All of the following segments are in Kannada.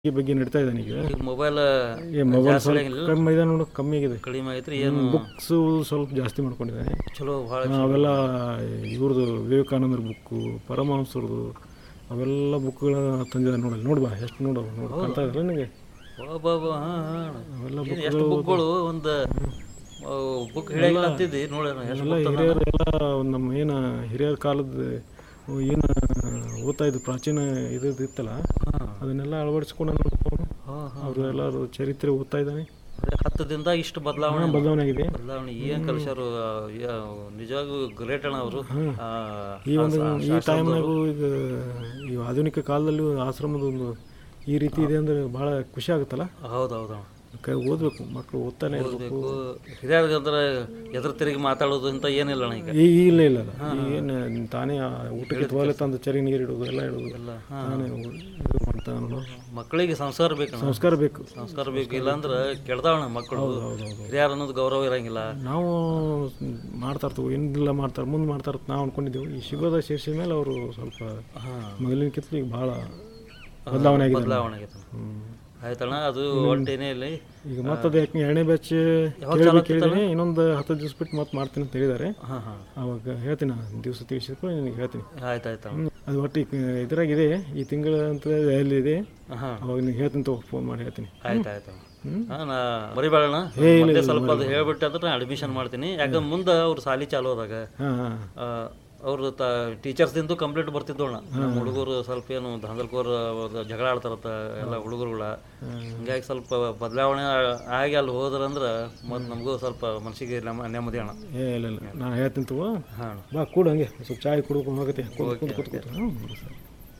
ಈ ಬಗ್ಗೆ ನಡೀತಾ ಇದ್ದಾನೆ ಈಗ ಈಗ ಮೊಬೈಲ್ ಈ ಮೊಬೈಲ್ ಜಾಸ್ತಿ ಸ್ವಲ್ಪ ಆಗಿಲ್ಲ ಕಮ್ಮಿ ಇದೆ ನೋಡು ಕಮ್ಮಿ ಆಗಿದೆ ಕಡಿಮೆ ಆಗೈತ್ರಿ ಏನು ಬುಕ್ಸು ಸ್ವಲ್ಪ ಜಾಸ್ತಿ ಮಾಡ್ಕೊಂಡಿದ್ದಾನೆ ಚಲೋ ಭಾಳ ಆ, ಅವೆಲ್ಲ ಇವ್ರದ್ದು ವಿವೇಕಾನಂದರ ಬುಕ್ಕು ಪರಮಹಂಸರದು ಅವೆಲ್ಲ ಬುಕ್ಗಳ ತಂದಿದ್ದಾನೆ ನೋಡಲ್ಲ ನೋಡ್ಬಾ ಎಷ್ಟು ನೋಡು ನೋಡು ಕಾಣ್ತಾ ಇದ್ರಲ್ಲ ನನಗೆ ಬಾಬಾ ಹಾಂ ಹಾಂ ಅವೆಲ್ಲ ಏನು ಎಷ್ಟು ಬುಕ್ಗಳು ಒಂದು ಬುಕ್ ಹಿಡಿಯಾಗಿಲ್ಲ ಅಂತಿದ್ದಿ ನೋಡೋಣ ಎಷ್ಟು ಎಲ್ಲ ಹಿರಿಯರು ಎಲ್ಲ ನಮ್ಮ ಏನು ಹಿರಿಯರ ಕಾಲದ ಏನು ಓದ್ತಾ ಇದ್ದು ಪ್ರಾಚೀನ ಇದು ಇತ್ತಲ್ಲ ಅದನ್ನೆಲ್ಲ ಅಳವಡಿಸ್ಕೊಂಡು ಹಾಂ ಹಾಂ ಅವರು ಎಲ್ಲರೂ ಚರಿತ್ರೆ ಓದ್ತಾ ಇದ್ದಾನೆ ಹತ್ತು ದಿನದಾಗ ಇಷ್ಟು ಬದಲಾವಣೆ ಬದಲಾವಣೆ ಆಗಿದೆ ಬದಲಾವಣೆ ಏನು ಕಲಿಸ್ಯಾರು ನಿಜವಾಗೂ ಗ್ರೇಟ್ ಅಣ್ಣ ಅವರು ಈ ಒಂದು ಈ ಟೈಮ್ನಾಗೂ ಈಗ ಈ ಆಧುನಿಕ ಕಾಲದಲ್ಲೂ ಆಶ್ರಮದ ಒಂದು ಈ ರೀತಿ ಇದೆ ಅಂದ್ರೆ ಭಾಳ ಖುಷಿ ಆಗುತ್ತಲ್ಲ ಹೌದು ಹೌದು ಕೈ ಓದಬೇಕು ಮಕ್ಕಳು ಓದ್ತಾನೆ ಇರಬೇಕು ಬೇಕು ಹಿರಿಯರಿಗೆ ಅಂದ್ರೆ ಎದುರು ತಿರುಗಿ ಮಾತಾಡೋದು ಅಂತ ಏನಿಲ್ಲ ಅಣ್ಣ ಈಗ ಈ ಇಲ್ಲ ಇಲ್ಲ ಇಲ್ಲ ಏನು ತಾನೇ ಆ ಊಟಕ್ಕೆ ತೊಲೆ ತಂದು ಚರಿ ನೀರು ಇಡೋದು ಎಲ್ಲ ಇಡೋದು ಎಲ್ಲ ತಾನೇ ಇದು ಮಾಡ್ತಾನೆ ನೋಡು. ಮಕ್ಕಳಿಗೆ ಸಂಸ್ಕಾರ ಬೇಕು ಅಣ್ಣ. ಸಂಸ್ಕಾರ ಬೇಕು ಸಂಸ್ಕಾರ ಬೇಕು ಇಲ್ಲಾಂದ್ರೆ ಕೆಡ್ದಾವಣ ಮಕ್ಕಳು ಹಿರಿಯರು ಅನ್ನೋದು ಗೌರವ ಇರಂಗಿಲ್ಲ ನಾವು ಮಾಡ್ತಾ ಇರ್ತೀವಿ ಏನಿಲ್ಲ ಮಾಡ್ತಾರೆ ಮುಂದೆ ಮಾಡ್ತಾ ಇರ್ತೀವಿ ನಾವು ಅನ್ಕೊಂಡಿದ್ದೀವಿ ಈ ಶಿವದ ಸೇರಿಸಿದ ಮೇಲೆ ಅವರು ಸ್ವಲ್ಪ ಹಾಂ ಮೊದಲಿನಕ್ಕಿಂತ ಈಗ ಭಾಳ ಬದಲಾವಣೆ ಆಗಿದೆ ಬದಲಾವಣೆ ಆಗೈತೆ ಹ್ಮ್. ಆಯ್ತಣ್ಣ ಅದು ಒಟ್ಟೇನೇ ಇಲ್ಲ ಈಗ ಮತ್ತದು ಯಾಕೆ ಎರಡನೇ ಬ್ಯಾಚ್ ಕೇಳಿ ಕೇಳಿದ್ದೀನಿ ಇನ್ನೊಂದು ಹತ್ತು ದಿವಸ ಬಿಟ್ಟು ಮತ್ತೆ ಮಾಡ್ತೀನಿ ಅಂತ ಹೇಳಿದ್ದಾರೆ ಹಾಂ ಹಾಂ ಅವಾಗ ಹೇಳ್ತೀನಿ ದಿವಸ ತಿಳಿಸಿದ್ಕೊಂಡು ನಿನಗೆ ಹೇಳ್ತೀನಿ ಆಯ್ತು ಆಯ್ತಣ್ಣ ಹ್ಮ್. ಅದು ಒಟ್ಟು ಈಗ ಇದ್ರಾಗಿದೆ ಈ ತಿಂಗಳ ಅಂತ ಎಲ್ಲಿದೆ ಹಾಂ ಅವಾಗ ನಿಂಗೆ ಹೇಳ್ತೀನಿ ತಗೋ ಫೋನ್ ಮಾಡಿ ಹೇಳ್ತೀನಿ ಆಯ್ತು ಆಯ್ತು ಹಾಂ ನಾ ಮರಿಬೇಡಣ್ಣ ಮತ್ತೆ ಸ್ವಲ್ಪ ಅದು ಹೇಳ್ಬಿಟ್ಟು ಅಂದ್ರೆ ನಾನು ಅಡ್ಮಿಷನ್ ಮಾಡ್ತೀನಿ ಯಾಕಂದ್ರೆ ಮುಂದೆ ಅವ್ರು ಸಾಲಿ ಚಾಲು ಆದಾಗ ಹಾಂ ಹಾಂ ಆ, ಅವ್ರು ತ ಟೀಚರ್ಸ್ದಿಂದು ಕಂಪ್ಲೇಂಟ್ ಬರ್ತಿದ್ವು ಅಣ್ಣ ನಮ್ಮ ಹುಡುಗರು ಸ್ವಲ್ಪ ಏನು ಧಾಂದಲ್ಕೋರ್ ಜಗಳ ಆಡ್ತಾರತ್ತ ಎಲ್ಲ ಹುಡುಗರುಗಳ ಹಿಂಗಾಗಿ ಸ್ವಲ್ಪ ಬದಲಾವಣೆ ಆಗಿ ಅಲ್ಲಿ ಹೋದ್ರಂದ್ರೆ ಮತ್ತು ನಮಗೂ ಸ್ವಲ್ಪ ಮನಸ್ಸಿಗೆ ನೆಮ್ಮ ನೆಮ್ಮದಿ ಅಣ್ಣ ಏ ಇಲ್ಲ ಇಲ್ಲ ನಾನು ಹೇಳ್ತೀನಿ ತಗೋ ಹಾಂ ಬಾ ಕೂಡು ಹಂಗೆ ಸ್ವಲ್ಪ ಚಾಯ್ ಕುಡ್ಕೊಂಡು ಹೋಗುತ್ತೆ ಕೂತ್ ಕೂತ್ ಕೂತ್ ಕೂತ್ ಹ್ಞೂ ಸರಿ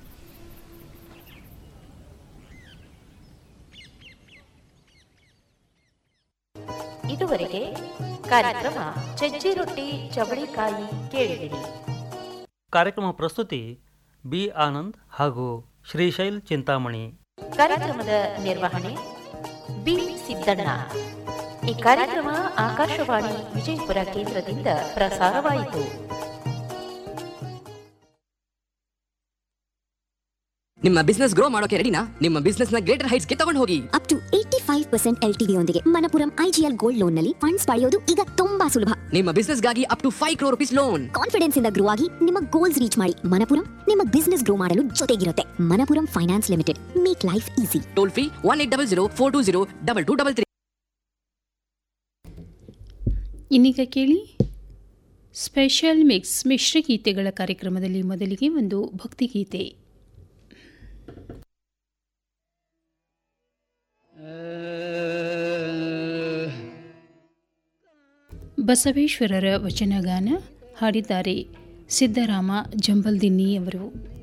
ಇದುವರೆಗೆ ಕಾರ್ಯಕ್ರಮ ಸಜ್ಜಿ ರೊಟ್ಟಿ ಚವಳಿಕಾಯಿ ಕೇಳಿದಿರಿ ಕಾರ್ಯಕ್ರಮ ಪ್ರಸ್ತುತಿ ಬಿ ಆನಂದ್ ಹಾಗೂ ಶ್ರೀಶೈಲ್ ಚಿಂತಾಮಣಿ ಕಾರ್ಯಕ್ರಮದ ನಿರ್ವಹಣೆ ಬಿ ಸಿದ್ದಣ್ಣ ಈ ಕಾರ್ಯಕ್ರಮ ಆಕಾಶವಾಣಿ ವಿಜಯಪುರ ಕೇಂದ್ರದಿಂದ ಪ್ರಸಾರವಾಯಿತು ನಿಮ್ಮ ಬಿಸ್ನೆಸ್ ಗ್ರೋ ಮಾಡೋಕೆ ರೆಡಿನಾ ನಿಮ್ಮ ಬಿಸ್ನೆಸ್ ನ ಗ್ರೇಟರ್ ಹೈಟ್ಸ್ ಗೆ ತಗೊಂಡು ಹೋಗಿ up to eighty five percent L ಯೊಂದಿಗೆ ಮನಪುರಂ ಐಜಿಎಲ್ ಗೋಲ್ಡ್ ಲೋನ್ ನಲ್ಲಿ ಫಂಡ್ಸ್ ಪಡೆಯೋದು ಈಗ ತುಂಬಾ ಸುಲಭ ನಿಮ್ಮ ಬಿಸ್ನೆಸ್ ಗಾಗಿ up to five crore rupees loan confidence ಇಂದ ಗ್ರೋ ಆಗಿ ನಿಮ್ಮ ಗೋಲ್ಸ್ ರೀಚ್ ಮಾಡಿ ಮನಪುರಂ ನಿಮ್ಮ ಬಿಸ್ನೆಸ್ ಗ್ರೋ ಮಾಡಲು ಜೊತೆಗಿರುತ್ತೆ Manappuram finance limited make life easy toll free one eight double zero four two zero double two double three ಇನ್ನೀಗ ಕೇಳಿ ಸ್ಪೆಷಲ್ ಮಿಕ್ಸ್ ಮಿಶ್ರಗೀತೆಗಳ ಕಾರ್ಯಕ್ರಮದಲ್ಲಿ ಮೊದಲಿಗೆ ಒಂದು ಭಕ್ತಿಗೀತೆ ಬಸವೇಶ್ವರರ ವಚನಗಾನ ಹಾಡಿದ್ದಾರೆ ಸಿದ್ದರಾಮ ಜಂಬಲ್ದಿನ್ನಿ ಅವರು